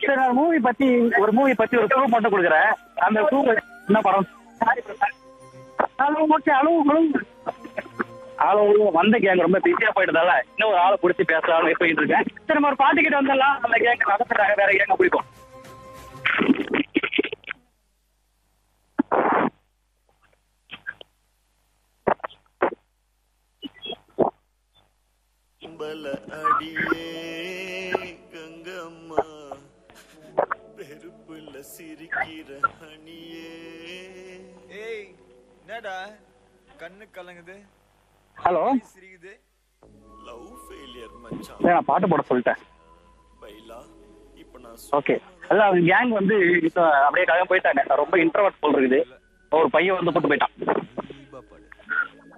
சரி நான் மூவி பத்தி ஒரு மூவி பத்தி ஒரு க்ளூ மட்டும் கொடுக்குறேன் அந்த க்ளூ என்ன படம் hello okay hello hello hello வந்த கேங் ரொம்ப பிஸியா போயிட்டதால இன்னும் ஒரு ஆளை பிடிச்சி பேசலாம் வெயிட் பண்ணிட்டு இருக்கேன் சரி நம்ம ஒரு பாட்டு கிட்ட வந்துடலாம் அந்த கேங் நடத்துறாங்க வேற கேங்க பிடிக்கும் கும்பல அடியே கங்கம்மா பெருப்புல சிரிக்கிற அணியே ஏய் என்னடா கண்ணு கலங்குது ஹலோ சிரிக்குது லவ் ஃபெயிலியர் மச்சான் சரி நான் பாட்டு போட சொல்லிட்டேன் பைலா இப்ப நான் ஓகே அல்ல அவங்க கேங் வந்து இப்போ அப்படியே கிளம்பி போயிட்டாங்க ரொம்ப இன்ட்ரவர்ட் போல் இருக்குது ஒரு பையன் வந்து போட்டு போயிட்டான் தீபா பாடு